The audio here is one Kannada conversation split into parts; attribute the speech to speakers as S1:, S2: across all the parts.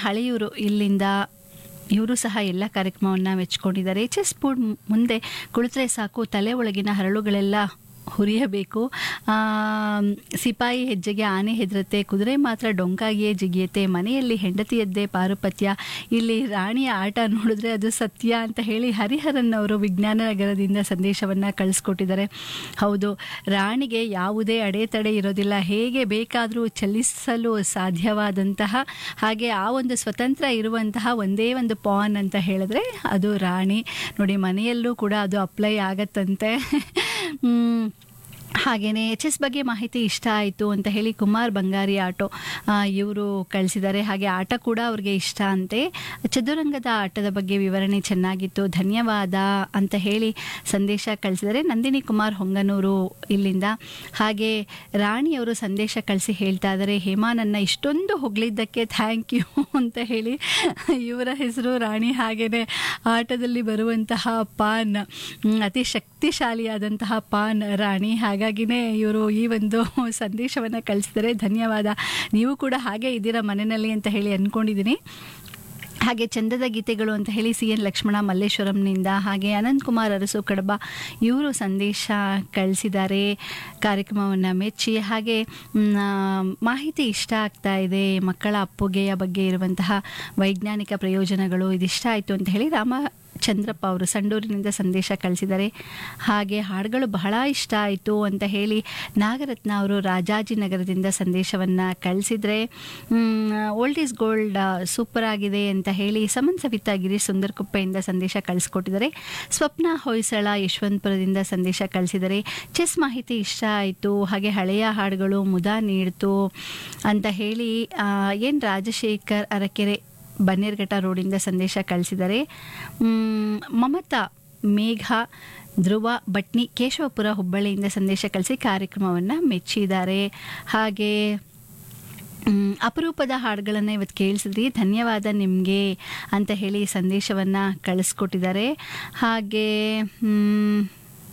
S1: ಹಳೆಯೂರು ಇಲ್ಲಿಂದ ಇವರು ಸಹ ಎಲ್ಲ ಕಾರ್ಯಕ್ರಮವನ್ನು ಮೆಚ್ಕೊಂಡಿದ್ದಾರೆ ಚೆಸ್ ಬೋರ್ಡ್ ಮುಂದೆ ಕುಳಿತರೆ ಸಾಕು ತಲೆ ಒಳಗಿನ ಹರಳುಗಳೆಲ್ಲ ಹುರಿಯಬೇಕು ಆ, ಸಿಪಾಯಿ ಹೆಜ್ಜೆಗೆ ಆನೆ ಹೆದರತ್ತೆ ಕುದುರೆ ಮಾತ್ರ ಡೊಂಕಾಗಿಯೇ ಜಿಗಿಯತ್ತೆ ಮನೆಯಲ್ಲಿ ಹೆಂಡತಿಯದ್ದೇ ಪಾರುಪತ್ಯ ಇಲ್ಲಿ ರಾಣಿಯ ಆಟ ನೋಡಿದ್ರೆ ಅದು ಸತ್ಯ ಅಂತ ಹೇಳಿ ಹರಿಹರನ್ ಅವರು ವಿಜ್ಞಾನ ನಗರದಿಂದ ಸಂದೇಶವನ್ನು ಕಳಿಸ್ಕೊಟ್ಟಿದ್ದಾರೆ ಹೌದು ರಾಣಿಗೆ ಯಾವುದೇ ಅಡೆತಡೆ ಇರೋದಿಲ್ಲ ಹೇಗೆ ಬೇಕಾದರೂ ಚಲಿಸಲು ಸಾಧ್ಯವಾದಂತಹ ಹಾಗೆ ಆ ಒಂದು ಸ್ವತಂತ್ರ ಇರುವಂತಹ ಒಂದೇ ಒಂದು ಪಾನ್ ಅಂತ ಹೇಳಿದ್ರೆ ಅದು ರಾಣಿ ನೋಡಿ ಮನೆಯಲ್ಲೂ ಕೂಡ ಅದು ಅಪ್ಲೈ ಆಗತ್ತಂತೆ ಮ್, ಹಾಗೆಯೇ ಎಚ್ ಎಸ್ ಬಗ್ಗೆ ಮಾಹಿತಿ ಇಷ್ಟ ಆಯಿತು ಅಂತ ಹೇಳಿ ಕುಮಾರ್ ಬಂಗಾರಿ ಆಟೋ ಇವರು ಕಳಿಸಿದ್ದಾರೆ ಹಾಗೆ ಆಟ ಕೂಡ ಅವ್ರಿಗೆ ಇಷ್ಟ ಅಂತೆ ಚದುರಂಗದ ಆಟದ ಬಗ್ಗೆ ವಿವರಣೆ ಚೆನ್ನಾಗಿತ್ತು ಧನ್ಯವಾದ ಅಂತ ಹೇಳಿ ಸಂದೇಶ ಕಳಿಸಿದ್ದಾರೆ ನಂದಿನಿ ಕುಮಾರ್ ಹೊಂಗನೂರು ಇಲ್ಲಿಂದ ಹಾಗೆ ರಾಣಿಯವರು ಸಂದೇಶ ಕಳಿಸಿ ಹೇಳ್ತಾ ಇದ್ದಾರೆ ಹೇಮಾ ನನ್ನ ಇಷ್ಟೊಂದು ಹೊಗಳಿದ್ದಕ್ಕೆ ಥ್ಯಾಂಕ್ ಯು ಅಂತ ಹೇಳಿ ಇವರ ಹೆಸರು ರಾಣಿ ಹಾಗೆಯೇ ಆಟದಲ್ಲಿ ಬರುವಂತಹ ಪಾನ್ ಮ್, ಅತಿ ಶಕ್ತಿಶಾಲಿಯಾದಂತಹ ಪಾನ್ ರಾಣಿ ಹಾಗಾಗಿನೇ ಇವರು ಈ ಒಂದು ಸಂದೇಶವನ್ನು ಕಳಿಸಿದರೆ ಧನ್ಯವಾದ ನೀವು ಕೂಡ ಹಾಗೆ ಇದ್ದೀರಾ ಮನೆಯಲ್ಲಿ ಅಂತ ಹೇಳಿ ಅಂದ್ಕೊಂಡಿದ್ದೀನಿ ಹಾಗೆ ಚಂದದ ಗೀತೆಗಳು ಅಂತ ಹೇಳಿ ಸಿ ಎನ್ ಲಕ್ಷ್ಮಣ ಮಲ್ಲೇಶ್ವರಂನಿಂದ ಹಾಗೆ ಅನಂತ್ ಕುಮಾರ್ ಅರಸು ಕಡಬ ಇವರು ಸಂದೇಶ ಕಳಿಸಿದ್ದಾರೆ ಕಾರ್ಯಕ್ರಮವನ್ನು ಮೆಚ್ಚಿ ಹಾಗೆ ಮ್, ಆ, ಮಾಹಿತಿ ಇಷ್ಟ ಆಗ್ತಾ ಇದೆ ಮಕ್ಕಳ ಅಪ್ಪುಗೆಯ ಬಗ್ಗೆ ಇರುವಂತಹ ವೈಜ್ಞಾನಿಕ ಪ್ರಯೋಜನಗಳು ಇದಿಷ್ಟ ಆಯಿತು ಅಂತ ಹೇಳಿ ರಾಮ ಚಂದ್ರಪ್ಪ ಅವರು ಸಂಡೂರಿನಿಂದ ಸಂದೇಶ ಕಳಿಸಿದ್ದಾರೆ ಹಾಗೆ ಹಾಡುಗಳು ಬಹಳ ಇಷ್ಟ ಆಯಿತು ಅಂತ ಹೇಳಿ ನಾಗರತ್ನ ಅವರು ರಾಜಾಜಿನಗರದಿಂದ ಸಂದೇಶವನ್ನು ಕಳಿಸಿದರೆ ಓಲ್ಡ್ ಈಸ್ ಗೋಲ್ಡ್ ಸೂಪರ್ ಆಗಿದೆ ಅಂತ ಹೇಳಿ ಸಮನ್ ಸವಿತಾ ಗಿರೀಶ್ ಸುಂದರಕುಪ್ಪೆಯಿಂದ ಸಂದೇಶ ಕಳಿಸ್ಕೊಟ್ಟಿದ್ದಾರೆ ಸ್ವಪ್ನ ಹೊಯ್ಸಳ ಯಶವಂತಪುರದಿಂದ ಸಂದೇಶ ಕಳಿಸಿದ್ದಾರೆ ಚೆಸ್ ಮಾಹಿತಿ ಇಷ್ಟ ಆಯಿತು ಹಾಗೆ ಹಳೆಯ ಹಾಡುಗಳು ಮುದ ನೀಡ್ತು ಅಂತ ಹೇಳಿ ಏನು ರಾಜಶೇಖರ್ ಅರಕೆರೆ ಬನ್ನೇರ್ಘಟ್ಟ ರೋಡಿಂದ ಸಂದೇಶ ಕಳಿಸಿದ್ದಾರೆ ಮ್, ಮಮತಾ ಮೇಘ ಧ್ರುವ ಭಟ್ನಿ ಕೇಶವಪುರ ಹುಬ್ಬಳ್ಳಿಯಿಂದ ಸಂದೇಶ ಕಳಿಸಿ ಕಾರ್ಯಕ್ರಮವನ್ನು ಮೆಚ್ಚಿದ್ದಾರೆ ಹಾಗೆ ಮ್, ಅಪರೂಪದ ಹಾಡುಗಳನ್ನು ಇವತ್ತು ಕೇಳಿಸಿದ್ರಿ ಧನ್ಯವಾದ ನಿಮಗೆ ಅಂತ ಹೇಳಿ ಸಂದೇಶವನ್ನು ಕಳಿಸ್ಕೊಟ್ಟಿದ್ದಾರೆ ಹಾಗೆ ಮ್,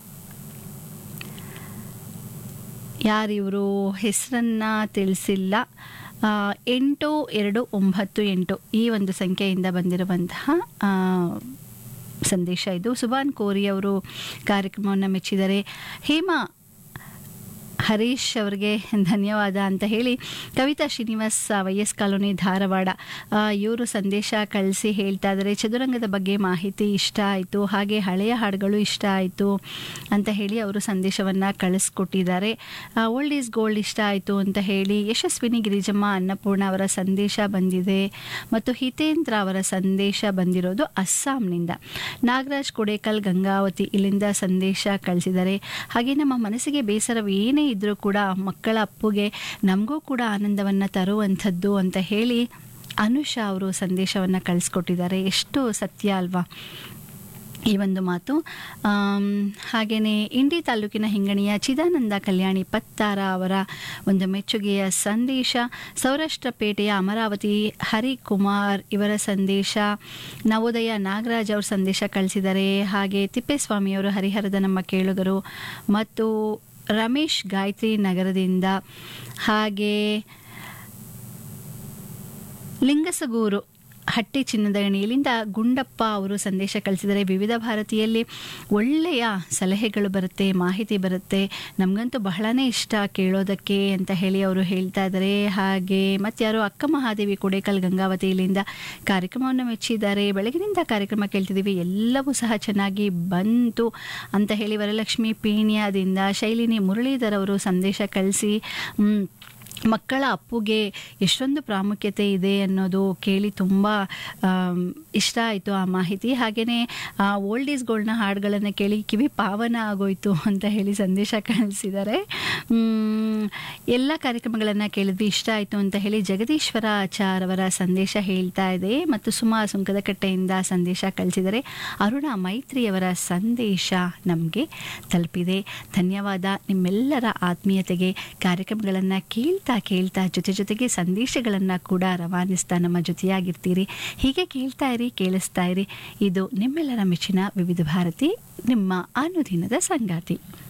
S1: ಯಾರಿವರು ಹೆಸರನ್ನ ತಿಳಿಸಿಲ್ಲ ಆ, ಎಂಟು ಎರಡು ಒಂಬತ್ತು ಎಂಟು ಈ ಒಂದು ಸಂಖ್ಯೆಯಿಂದ ಬಂದಿರುವಂತಹ ಆ, ಸಂದೇಶ ಇದು ಸುಭಾನ್ ಕೋರಿ ಅವರು ಕಾರ್ಯಕ್ರಮವನ್ನು ಮೆಚ್ಚಿದ್ದಾರೆ ಹೇಮಾ ಹರೀಶ್ ಅವರಿಗೆ ಧನ್ಯವಾದ ಅಂತ ಹೇಳಿ Kavitha Srinivas Y S colony Dharwad ಇವರು ಸಂದೇಶ ಕಳಿಸಿ ಹೇಳ್ತಾ ಇದ್ದಾರೆ ಚದುರಂಗದ ಬಗ್ಗೆ ಮಾಹಿತಿ ಇಷ್ಟ ಆಯಿತು ಹಾಗೆ ಹಳೆಯ ಹಾಡುಗಳು ಇಷ್ಟ ಆಯಿತು ಅಂತ ಹೇಳಿ ಅವರು ಸಂದೇಶವನ್ನು ಕಳಿಸ್ಕೊಟ್ಟಿದ್ದಾರೆ ಓಲ್ಡ್ ಈಸ್ ಗೋಲ್ಡ್ ಇಷ್ಟ ಆಯಿತು ಅಂತ ಹೇಳಿ ಯಶಸ್ವಿನಿ ಗಿರಿಜಮ್ಮ ಅನ್ನಪೂರ್ಣ ಅವರ ಸಂದೇಶ ಬಂದಿದೆ ಮತ್ತು ಹಿತೇಂದ್ರ ಅವರ ಸಂದೇಶ ಬಂದಿರೋದು ಅಸ್ಸಾಂನಿಂದ ನಾಗರಾಜ್ ಕೊಡೇಕಲ್ ಗಂಗಾವತಿ ಇಲ್ಲಿಂದ ಸಂದೇಶ ಕಳಿಸಿದ್ದಾರೆ ಹಾಗೆ ನಮ್ಮ ಮನಸ್ಸಿಗೆ ಬೇಸರವೇನೇ ಇದ್ದರೂ ಕೂಡ ಮಕ್ಕಳ ಅಪ್ಪುಗೆ ನಮಗೂ ಕೂಡ ಆನಂದವನ್ನು ತರುವಂಥದ್ದು ಅಂತ ಹೇಳಿ ಅನುಷಾ ಅವರು ಸಂದೇಶವನ್ನು ಕಳಿಸ್ಕೊಟ್ಟಿದ್ದಾರೆ ಎಷ್ಟು ಸತ್ಯ ಅಲ್ವಾ ಈ ಒಂದು ಮಾತು ಹಾಗೆಯೇ ಇಂಡಿ ತಾಲೂಕಿನ ಹಿಂಗಣಿಯ ಚಿದಾನಂದ ಕಲ್ಯಾಣಿ ಪತ್ತಾರ ಅವರ ಒಂದು ಮೆಚ್ಚುಗೆಯ ಸಂದೇಶ ಸೌರಾಷ್ಟ್ರಪೇಟೆಯ ಅಮರಾವತಿ ಹರಿಕುಮಾರ್ ಇವರ ಸಂದೇಶ ನವೋದಯ ನಾಗರಾಜ್ ಅವ್ರ ಸಂದೇಶ ಕಳಿಸಿದ್ದಾರೆ ಹಾಗೆ ತಿಪ್ಪೇಸ್ವಾಮಿಯವರು ಹರಿಹರದ ನಮ್ಮ ಕೇಳುಗರು ಮತ್ತು ರಮೇಶ್ ಗಾಯತ್ರಿ ನಗರದಿಂದ ಹಾಗೆ ಲಿಂಗಸಗೂರು ಹಟ್ಟಿ ಚಿನ್ನದ ಗಣಿಯಲ್ಲಿಂದ ಗುಂಡಪ್ಪ ಅವರು ಸಂದೇಶ ಕಳಿಸಿದರೆ ವಿವಿಧ ಭಾರತೀಯಲ್ಲಿ ಒಳ್ಳೆಯ ಸಲಹೆಗಳು ಬರುತ್ತೆ ಮಾಹಿತಿ ಬರುತ್ತೆ ನಮಗಂತೂ ಬಹಳನೇ ಇಷ್ಟ ಕೇಳೋದಕ್ಕೆ ಅಂತ ಹೇಳಿ ಅವರು ಹೇಳ್ತಾ ಇದ್ದಾರೆ ಹಾಗೆ ಮತ್ತು ಯಾರೋ ಅಕ್ಕ ಮಹಾದೇವಿ ಕೊಡೇಕಲ್ ಗಂಗಾವತಿ ಇಲ್ಲಿಂದ ಕಾರ್ಯಕ್ರಮವನ್ನು ಮೆಚ್ಚಿದ್ದಾರೆ ಬೆಳಗಿನಿಂದ ಕಾರ್ಯಕ್ರಮ ಕೇಳ್ತಿದ್ದೀವಿ ಎಲ್ಲವೂ ಸಹ ಚೆನ್ನಾಗಿ ಬಂತು ಅಂತ ಹೇಳಿ ವರಲಕ್ಷ್ಮಿ ಪೀಣ್ಯದಿಂದ ಶೈಲಿನಿ ಮುರಳೀಧರ್ ಅವರು ಸಂದೇಶ ಕಳಿಸಿ ಮ್, ಮಕ್ಕಳ ಅಪ್ಪುಗೆ ಎಷ್ಟೊಂದು ಪ್ರಾಮುಖ್ಯತೆ ಇದೆ ಅನ್ನೋದು ಕೇಳಿ ತುಂಬ ಆಮ್, ಇಷ್ಟ ಆಯಿತು ಆ ಮಾಹಿತಿ ಹಾಗೆಯೇ ಓಲ್ಡ್ ಈಸ್ ಗೋಲ್ಡ್ನ ಹಾಡುಗಳನ್ನು ಕೇಳಿ ಕಿವಿ ಪಾವನ ಆಗೋಯ್ತು ಅಂತ ಹೇಳಿ ಸಂದೇಶ ಕಳಿಸಿದ್ದಾರೆ ಮ್, ಎಲ್ಲ ಕಾರ್ಯಕ್ರಮಗಳನ್ನು ಕೇಳಿದ್ವಿ ಇಷ್ಟ ಆಯಿತು ಅಂತ ಹೇಳಿ ಜಗದೀಶ್ವರ ಆಚಾರ್ ಅವರ ಸಂದೇಶ ಹೇಳ್ತಾ ಇದೆ ಮತ್ತು ಸುಮಾ ಸುಂಕದಕಟ್ಟೆಯಿಂದ ಸಂದೇಶ ಕಳಿಸಿದರೆ ಅರುಣ ಮೈತ್ರಿಯವರ ಸಂದೇಶ ನಮಗೆ ತಲುಪಿದೆ ಧನ್ಯವಾದ ನಿಮ್ಮೆಲ್ಲರ ಆತ್ಮೀಯತೆಗೆ ಕಾರ್ಯಕ್ರಮಗಳನ್ನು ಕೇಳ್ತಾ ಕೇಳ್ತಾ ಜೊತೆ ಜೊತೆಗೆ ಸಂದೇಶಗಳನ್ನು ಕೂಡ ರವಾನಿಸ್ತಾ ನಮ್ಮ ಜೊತೆಯಾಗಿರ್ತೀರಿ ಹೀಗೆ ಕೇಳ್ತಾ ಇರಿ ಕೇಳಿಸ್ತಾ ಇರಿ ಇದು ನಿಮ್ಮೆಲ್ಲರ ಮೆಚ್ಚಿನ ವಿವಿಧ ಭಾರತಿ ನಿಮ್ಮ ಅನುದಿನದ ಸಂಗಾತಿ